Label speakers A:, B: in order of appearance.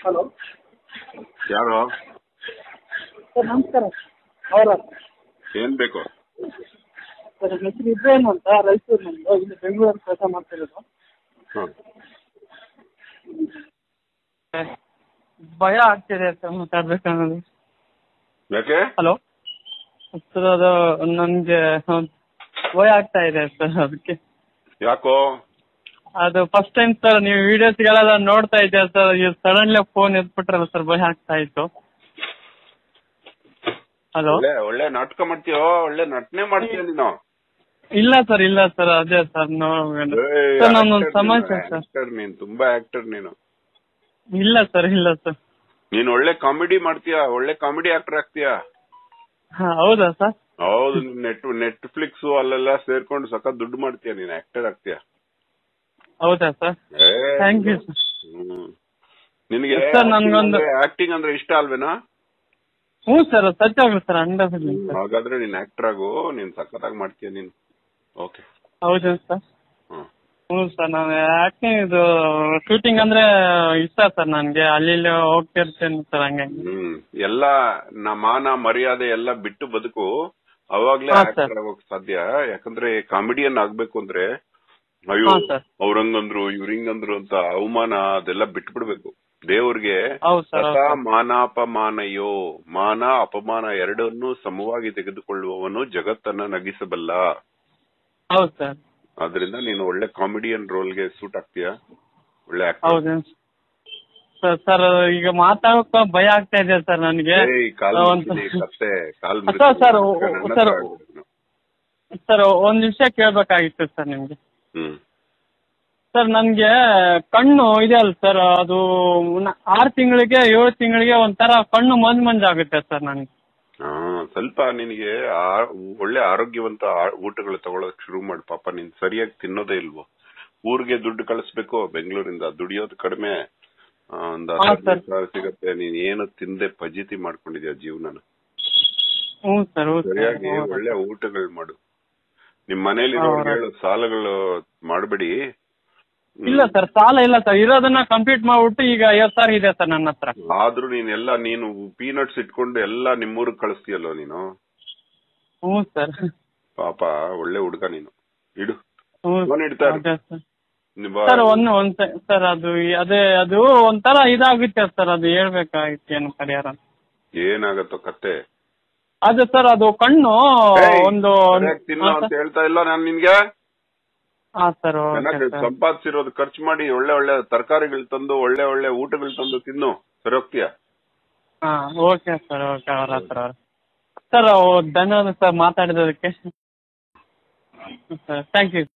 A: Hello
B: ಯಾರು
A: sir ನಮಸ್ಕಾರ ಅವರ
B: ಏನ್ ಬೇಕು
A: ಸರ್ ನನ್ನ ಹೆಸರು ಇಬ್ರಾಹಿಂ ಅಂತ ರಾಯಚೂರು ನಮ್ಮದು ಇಲ್ಲಿ ಬೆಂಗಳೂರಲ್ಲಿ ಕೆಲಸ ಮಾಡ್ತಿರೋದು
B: ಹ್ಮ್
A: ಭಯ ಆಗ್ತಿದೆ ಸರ್ ಮಾತಾಡ್ಬೇಕನ್ನೋದು
B: ಯಾಕೆ
A: ಹಲೋ ಸರ್ ಅದು ನನಗೆ ಭಯ ಆಗ್ತಾ ಇದೆ ಸರ್ ಅದಕ್ಕೆ
B: ಯಾಕೋ
A: ಅದು ಫಸ್ಟ್ ಟೈಮ್ ಸರ್ ನೀವು ವಿಡಿಯೋಸ್ಗಳೆಲ್ಲ ನೋಡ್ತಾ ಇದ್ದೆ ಸರ್ ಈಗ ಸಡನ್ಲಿ ಫೋನ್ ಎತ್ಬಿಟ್ರಲ್ಲ ಸರ್ ಭಯ ಆಗ್ತಾ ಇತ್ತು ಹಲೋ
B: ಒಳ್ಳೆ ಒಳ್ಳೆ ನಾಟಕ ಮಾಡ್ತೀಯೋ ಒಳ್ಳೆ ನಟನೆ ಮಾಡ್ತೀಯ ನೀನು
A: ಇಲ್ಲ ಸರ್ ಇಲ್ಲ ಸರ್ ಅದೇ ಸರ್ ನೋಡ್ಬೇಕು
B: ಏಯ್,
A: ಸರ್ ನಾನೊಂದು
B: actor
A: ಸಮಸ್ಯೆ
B: ನೀನು,
A: ಸರ್
B: actor ನೀನು ತುಂಬಾ ಆಕ್ಟರ್ ನೀನು
A: ಇಲ್ಲ ಸರ್ ಇಲ್ಲ ಸರ್
B: ನೀನ್ ಒಳ್ಳೆ ಕಾಮಿಡಿ ಮಾಡ್ತೀಯಾ ಒಳ್ಳೆ ಕಾಮಿಡಿ ಆಕ್ಟರ್ ಆಗ್ತೀಯಾ
A: ಹಾಂ ಹೌದಾ ಸರ್
B: ಹೌದು ನೆಟ್ ನೆಟ್ಫ್ಲಿಕ್ಸ್ ಅಲ್ಲೆಲ್ಲ ಸೇರ್ಕೊಂಡು ಸಖತ್ ದುಡ್ಡು ಮಾಡ್ತೀಯ ನೀನ್ ಆಕ್ಟರ್ ಆಗ್ತೀಯಾ
A: ಹೌದಾ ಸರ್
B: ಏ,
A: ಥ್ಯಾಂಕ್ ಯು ಸರ್
B: ಹ್ಮ್. ನಿನಗೆ
A: ಸರ್, ನನ್ಗೊಂದು-
B: ಆಕ್ಟಿಂಗ್ ಅಂದ್ರೆ ಇಷ್ಟ ಅಲ್ವೇನಾ
A: ಹ್ಞೂ ಸರ್ ಸತ್ಯಾಗ್ಲು ಸರ್ ಹಂಡ್ರೆಡ್ ಪರ್ಸೆಂಟ್ ಸರ್
B: ಹಾಗಾದ್ರೆ ನೀನ್ ಆಕ್ಟರ್ ಆಗು ನೀನ್ ಸಖತ್ತಾಗಿ ಮಾಡ್ತೀಯ ನೀನು ಓಕೆ
A: ಹೌದಾ ಸರ್
B: ಹ್ಮ್
A: ಹ್ಞೂ ಸರ್ ನಾನು ಆಕ್ಟಿಂಗ್ ಇದು ಶೂಟಿಂಗ್ ಅಂದ್ರೆ ಇಷ್ಟ ಸರ್ ನನಗೆ ಅಲ್ಲಿ ಇಲ್ಲಿ ಹೋಗ್ತಿರ್ತೇನೆ ಸರ್ ಹಂಗಾಗಿ
B: ಹ್ಮ್ ಎಲ್ಲ ನ ಮಾನ ಮರ್ಯಾದೆ ಎಲ್ಲ ಬಿಟ್ಟು ಬದುಕು ಅವಾಗ್ಲೇ
A: ಹಾ,
B: ಆಕ್ಟರ್
A: ಸರ್.
B: ಆಗೋಕ್ ಸಾಧ್ಯ ಯಾಕಂದ್ರೆ ಕಾಮಿಡಿಯನ್ ಆಗ್ಬೇಕು ಅಂದ್ರೆ ಅಯ್ಯೋ
A: ಹಾ, ಸರ್.
B: ಅವ್ರಂಗಂದ್ರು ಇವ್ರಿಂಗಂದ್ರು ಅಂತ ಅವಮಾನ ಅದೆಲ್ಲ ಬಿಟ್ಟು ಬಿಡ್ಬೇಕು ದೇವ್ರಿಗೆ
A: ಹೌದು ಸರ್
B: ಸದಾ
A: ಹೌದು ಸರ್.
B: ಮಾನಾಪಮಾನಯೋ ಮಾನ ಅಪಮಾನ ಎರಡನ್ನೂ ಸಮವಾಗಿ ತೆಗೆದುಕೊಳ್ಳುವವನು ಜಗತ್ತನ್ನ ನಗಿಸಬಲ್ಲ
A: ಹೌದು ಸರ್
B: ಆದ್ರಿಂದ ನೀನು ಒಳ್ಳೆ ಕಾಮಿಡಿಯನ್ ರೋಲ್ಗೆ ಸೂಟ್ ಆಗ್ತೀಯಾ ಒಳ್ಳೆ actor.
A: ಹೌದು ಸರ್ ಸರ್ ಈಗ ಮಾತಾಡೋಕೆ ಭಯ ಆಗ್ತಾ ಇದೆ ಸರ್ ನನಗೆ
B: ಏಯ್, ಕಾಲ್
A: ಒಂದು-
B: ಮುರಿತೀನಿ, ಕತ್ತೆ ಕಾಲ್
A: ಸರ್, ಸರ್,
B: ಮುರಿತೀನಿ. ನನ್ನ
A: ಸರ್,
B: ಹತ್ರ ಆಗ್ಬಿಡು.
A: ಸರ್ ಒಂದ್ ವಿಷಯ ಕೇಳ್ಬೇಕಾಗಿತ್ತು ಸರ್ ನಿಮ್ಗೆ
B: ಹ್ಮ್
A: ಸರ್ ನನ್ಗೆ ಕಣ್ಣು ಇದೆ ಅಲ್ಲ ಸರ್ ಅದು ನ- ಆರು ತಿಂಗಳಿಗೆ ಏಳು ತಿಂಗಳಿಗೆ ಒಂಥರ ಕಣ್ಣು ಮಂಜ್ ಮಂಜಾಗುತ್ತೆ ಸರ್ ನನಗೆ
B: ಹಾ ಸ್ವಲ್ಪ ನಿನಗೆ ಆ- ಒಳ್ಳೆ ಆರೋಗ್ಯವಂತ ಆ- ಊಟಗಳು ತಗೊಳಕ್ ಶುರು ಮಾಡು ಪಾಪ ನೀನ್ ಸರಿಯಾಗಿ ತಿನ್ನೋದೇ ಇಲ್ವೋ ಊರಿಗೆ ದುಡ್ಡು ಕಳಿಸ್ಬೇಕು ಬೆಂಗಳೂರಿಂದ ದುಡಿಯೋದು ಕಡಿಮೆ ಆ, ಒಂದ್
A: ಹಾ,
B: ಹದಿನೈದು
A: ಸರ್.
B: ಸಾವಿರ ಸಿಗತ್ತೆ ನೀನ್ ಏನು ತಿಂದೆ ಫಜೀತಿ ಮಾಡ್ಕೊಂಡಿದ್ಯಾ ಜೀವನನ
A: ಹ್ಞೂ ಸರ್ ಹ್ಞೂ
B: ಸರಿಯಾಗಿ
A: ಸರ್
B: ಒಳ್ಳೆ ಊಟಗಳು ಮಾಡು ನಿಮ್ ಮನೇಲಿ
A: ಹಾ,
B: ಹೇಳು ಸಾಲಗಳು ಮಾಡಬೇಡಿ
A: ಇಲ್ಲ ಸರ್ ಸಾಲ ಇಲ್ಲ ಸರ್ ಇರೋದನ್ನ ಕಂಪ್ಲೀಟ್ ಮಾಡ್ಬಿಟ್ಟು ಈಗ ಐವತ್ತು ಸಾವಿರ ಇದೆ ಸರ್ ನನ್ನ ಹತ್ರ
B: ಆದ್ರೂ ನೀನೆಲ್ಲ ನೀನು ಪೀನಟ್ಸ್ ಇಟ್ಕೊಂಡು ಎಲ್ಲ ನಿಮ್ಮೂರಿಗೆ ಕಳಿಸ್ತೀಯಲ್ಲೋ ನೀನು
A: ಹ್ಞೂ ಸರ್
B: ಪಾಪ ಒಳ್ಳೆ ಹುಡುಗ ನೀನು ಇಡು
A: ಹ್ಞೂ
B: ಫೋನ್ ಇಡ್ತಾ ಇರು.
A: ಅದೇ ಸರ್
B: ನಿಮ್ಮ-
A: ಸರ್ ಒಂದು ಒಂದ್ ಸರ್ ಅದು ಅದೇ ಅದು ಒಂಥರ ಇದಾಗುತ್ತೆ ಸರ್ ಅದು ಹೇಳ್ಬೇಕಾಗಿತ್ತು ಏನು ಪರಿಹಾರ
B: ಏನಾಗತ್ತೋ ಕತ್ತೆ
A: ಅದು ಸರ್ ಅದು ಕಣ್ಣು
B: ಏಯ್,
A: ಒಂದು
B: ಸರಿಯಾಗ್ ತಿನ್ನು ಅಂತ ಹೇಳ್ತಾ ಇಲ್ಲ ನಾನು ನಿನ್ಗೆ
A: ಹಾ ಸರ್
B: ಚೆನ್ನಾಗಿ
A: ಓಕೆ ಸರ್
B: ಸಂಪಾದಿಸಿರೋದು ಖರ್ಚು ಮಾಡಿ ಒಳ್ಳೆ ಒಳ್ಳೆ ತರಕಾರಿಗಳು ತಂದು ಒಳ್ಳೆ ಒಳ್ಳೆ ಊಟಗಳು ತಂದು ತಿನ್ನು ಸರಿ ಹೋಗ್ತೀಯಾ
A: ಹಾ ಓಕೆ ಸರ್ ಓಕೆ ಅವ್ರ ಹತ್ರ ಅವ್ರ ಸರ್ ಧನ್ಯವಾದ ಸರ್ ಮಾತಾಡಿದದಕ್ಕೆ ಸರ್ ಥ್ಯಾಂಕ್ ಯು